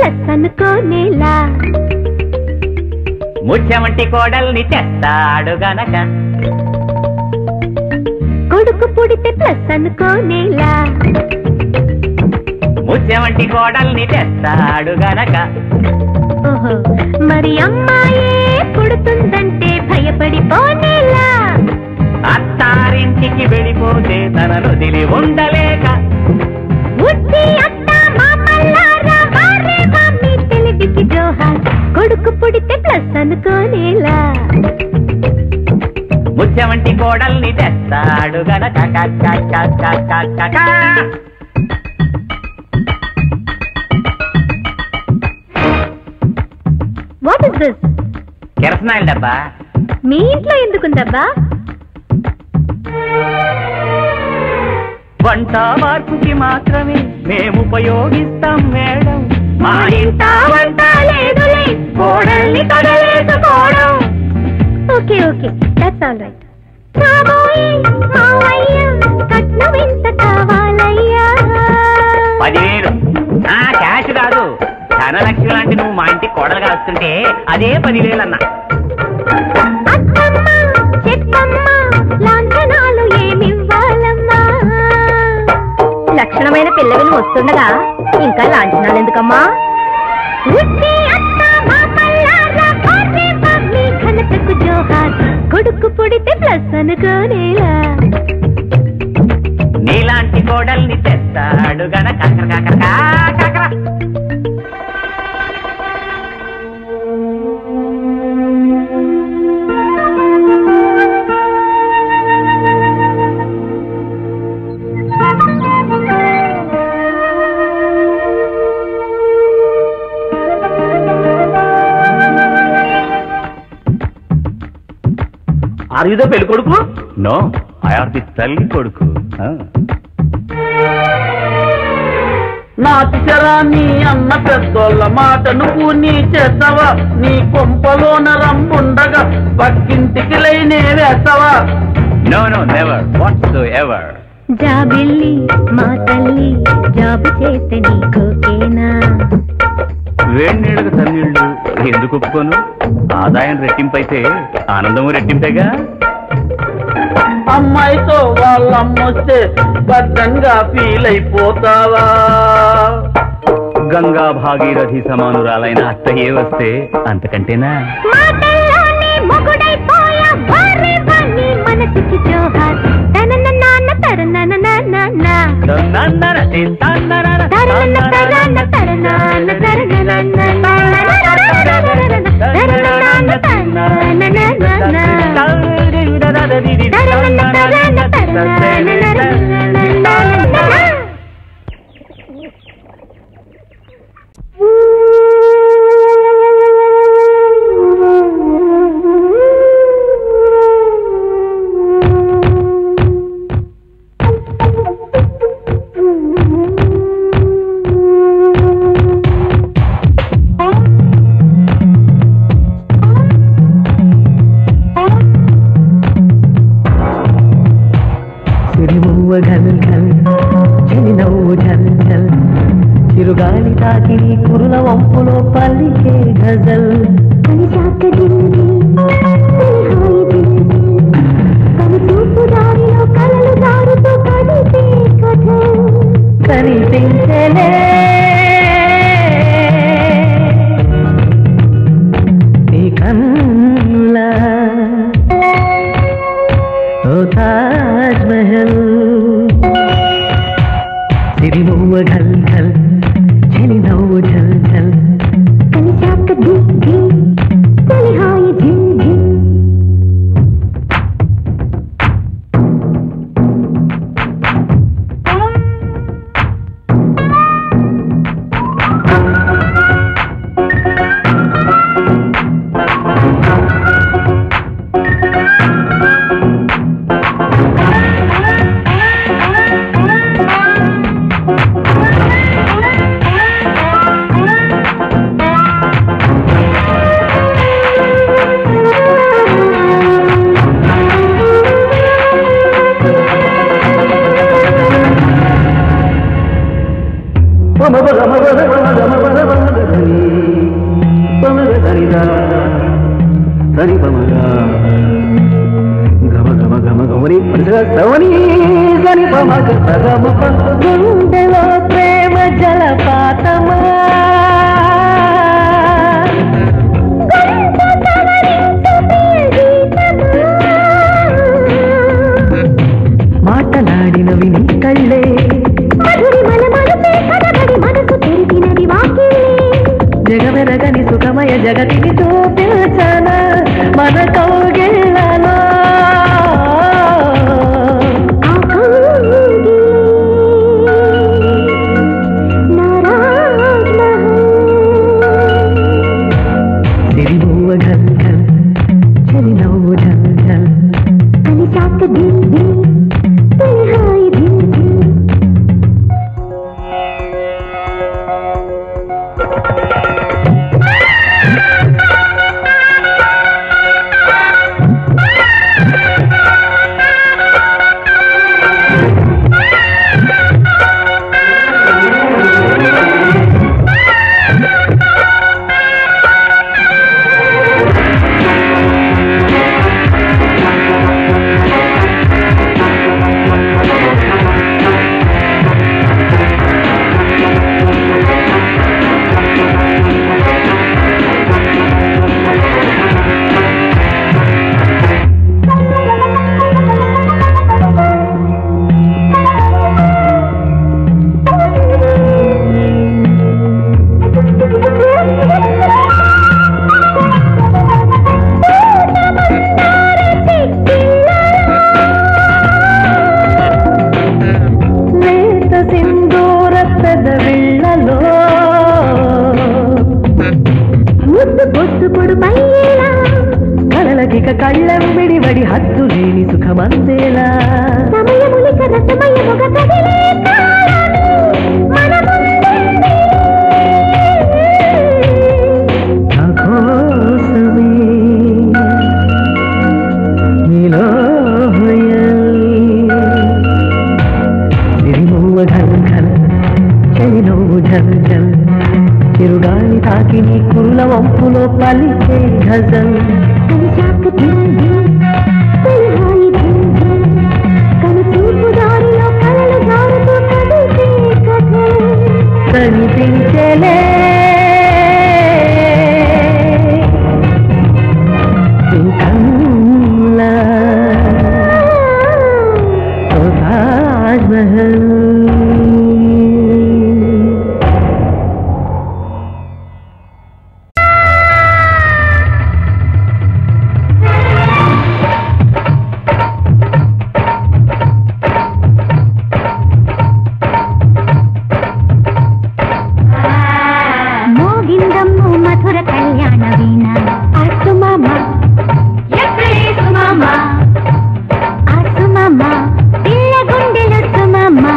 Plus అనుకోనేలా ముత్యమంటి కోడల్ని తెస్తాడు గనక కొడుకు పుడితే ప్లస్ అనుకోనేలా ముత్యమంటి కోడల్ని తెస్తాడు గనక ఓహో మరి అమ్మాయే పుడుతుందంటే భయపడిపోనేలా అత్తారింటికి వెళ్ళిపోతే తనను వదిలి ఉండలేక ఉట్టి అత్త మామల్లారా వారే వా మీ తెలివికి జోహార్ కొడుకు పుడితే ప్లస్ అనుకోనేలా ముత్యమంటి కోడల్ని తెస్తాడు గనక క, క, క, క, క, క, క. వాట్ ఇస్ దిస్ కిరసనాయిల్ డబ్బా మీ ఇంట్లో ఎందుకుందబ్బా వంట మార్పుకి మాత్రమే మేము ఉపయోగిస్తాం మేడం మా ఇంట వంట లేదులే కోడల్ని కడలేసుకోవడం okay okay that's all right రాబోయే మావయ్య కట్నం ఎంత కావాలయ్యా పదివేలు ఆ క్యాష్ కాదు ధనలక్ష్మి లాంటి నువ్వు మా ఇంటికి కోడలుగా వస్తుంటే అదే పదివేలు అన్నా అత్తమ్మ చెత్తమ్మ లాంఛనాలు ఏమివ్వాలమ్మా లక్షణమైన పిల్లవిని వస్తుండగా ఇంకా లాంఛనాలు ఎందుకమ్మా ఉట్టి అత్త మామల్లారా వారే వా మీ ఘనతకు జోహార్ కొడుకు పుడితే ప్లస్ అనుకోనేలా నీలాంటి కోడల్ని తెస్తాడు గనక కాకర కాకర కా- కాకర. ఆర్ యు ద పెళ్లి కొడుకు నో ఐ ఆర్ ది తల్లి కొడుకు నా తిచరా నీ అన్న పెద్దోళ్ళ మాట నువ్వు నీ చేస్తావా నీ కొంపలోన రంబుండగా పక్కింటికి లైనే వేస్తావా no no never what's ever జాబిల్లి మా తల్లి జాబు చేస్తే నీకోకేనా వేడి నీళ్ళకు తన్నీళ్ళు ఎందుకు ఒప్పుకోను ఆదాయం రెట్టింపైతే ఆనందము రెట్టింపేగా అమ్మాయితో వాళ్ళమ్మొస్తే భద్రంగా ఫీల్ అయిపోతావా గంగా భాగీరథి సమానురాలైన అత్తయ్యే వస్తే అంతకంటేనా మాటల్లోనే మొగుడైపోయా వారే వాణ్ణి మనసుకి జోహార్ తనన నాన్న తరనన నాన్న తన్నన్నర తింతన్నరర తరనన తరన తరనాన తరనన తరనన సిరిమువ్వ ఘల్ ఘల్ చెలి నవ్వు ఝల్ ఝల్ చిరుగాలి తాకి నీ కురుల వంపులో పల్లికే గజల్ కలిశాక జింగి హాయి జింగి కను చూపు దారిలో కలలు దారుతూ కడితే కథ కనిపించలే నీ కన్నుల ఓ తాజ్ మహల్ సిరిమువ్వ ఘల్ ఘల్ చెలి నవ్వు ఝల్ ఝల్ కలిశాక జింగి హాయి జింగి సవని సని పమగ సగమ గుండెలో ప్రేమ జలపాతమా మాటలాడినవి నీ కళ్ళే జగమెరగని సుఖమయ జగతిని చూపించన మన కౌగిళ్ళలో సిరిబువ్వ ఘల్ ఘల్ చలి నవ్వు ఝల్ ఝల్ లేత సింధూర పెదవిళ్ళలో ముద్దు పొద్దు పొడు పయ్యేలా కలలకిక కళ్ళం విడివడి హద్దు లేని సుఖమందేలా సమయములిక రసమయముగ కదిలే కాలమే మన ముందుంది. నా కోసమే నీలో సిరిమూవ ఘల్ ఘల్ చెలి నువ్వు ఝల్ ఝల్ చిరుగాలి తాకి నీ కురుల వంపులో పలికే ఘజల్ కనుచాక దిల్ దిల్, తొలిహాయి దిల్ దిల్. కనుచూపు దారిలో కలలు జారుతూ కదిలే కథలు. కనిపించలే ఇంకల్లా ఓ తాజ్ మహల్ మోగిందమ్ము మధుర కళ్యాణ వీణ అసుమమ్మ ఎక్కడే సుమమ్మ అసుమమ్మ పిల్ల గుండెల సుమమ్మ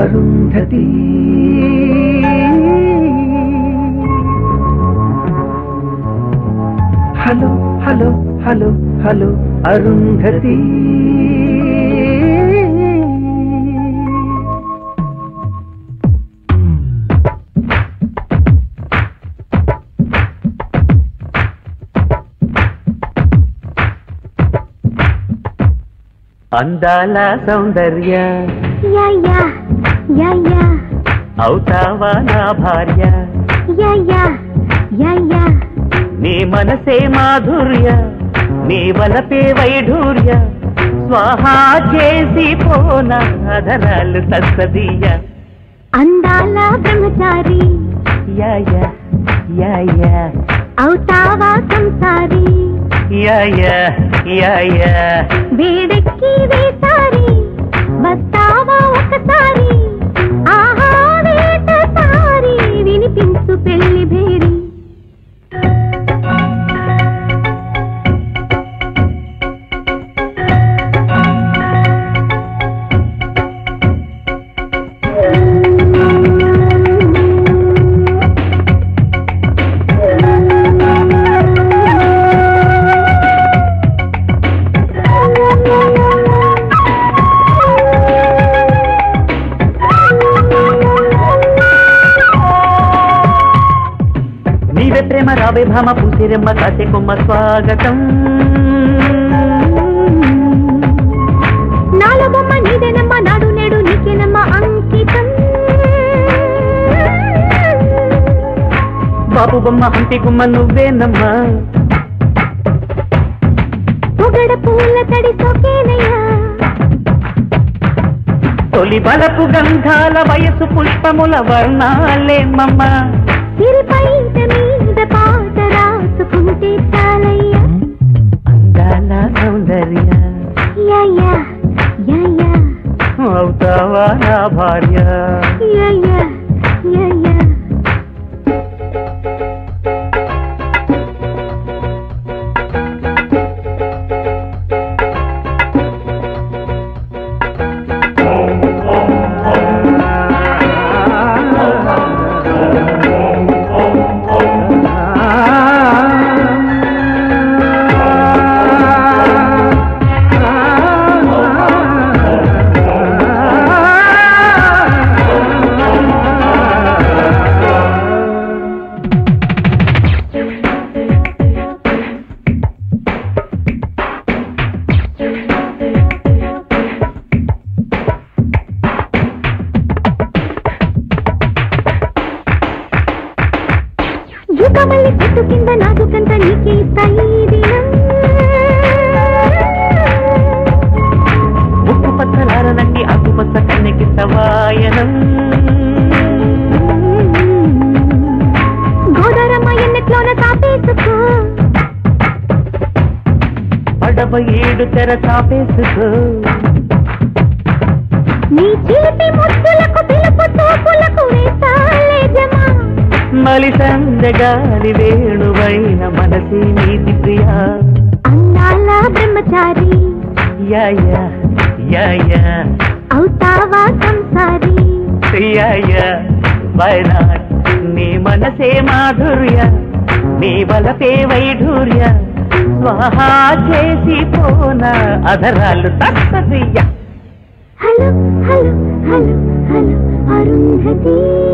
Arundhati hello hello hello hello Arundhati అందాల సౌందర్య యా యా యా యా అవుతావా నా భార్య యా యా యా యా నీ మనసే మాధుర్య నీ వలపే వైఢూర్య స్వాహా చేసి పోన అధరాలు తస్సదీయ అందాల బ్రహ్మచారి యా యా యా యా అవుతావా సంసారి యా యా యా యా వేడెక్కి వేసారి వస్తావా ఒకసారి ఆహా వేటసారి వినిపించు పెళ్లి భేరి నీవే ప్రేమ రావే భామ పూసిరెమ్మ కాసే కొమ్మ స్వాగతం నాలో బొమ్మ నీదేనమ్మా నాడు నేడు నీకేనమ్మా అంకితం బాబు బొమ్మ హంటి గుమ్మ నువ్వేనమ్మా పొగడ పూల తడి సోకేనయ్యా తొలి బలపు గంధాల వయసు పుష్పముల వర్ణాలేమమ్మా సిరిపై మీద పాట రాసుకుంటే చాలయ్యా అందాల సౌందర్య యా యా యా యా అవుతావా నా భార్య యా యా యా యా జుకమల్లి చెట్టు కింద నాజుకంత నీకే ఇస్తాయి ఈ దినం ముక్కు పచ్చలారనంటి ఆకుపచ్చ కన్నెకి సవాయనం గోదారమ్మ ఎన్నెట్లోన తాపేసుకో పడవ ఏడు తెర చాపేసుకో నీ చిలిపి ముద్దులకు పిలుపు చూపులకు వేసాలే జమా మలి సందగాలి వేణువైన మనసి నీతి ప్రియా అందాల బ్రహ్మచారి యా యా యా యా అవుతావా సంసారి యా యా వై నాట్ నీ మనసే మాధుర్య నీ బలపే వైఢూర్య స్వాహా చేసి పోన అధరాలు తస్సదియ్య hello hello hello hello Arundhati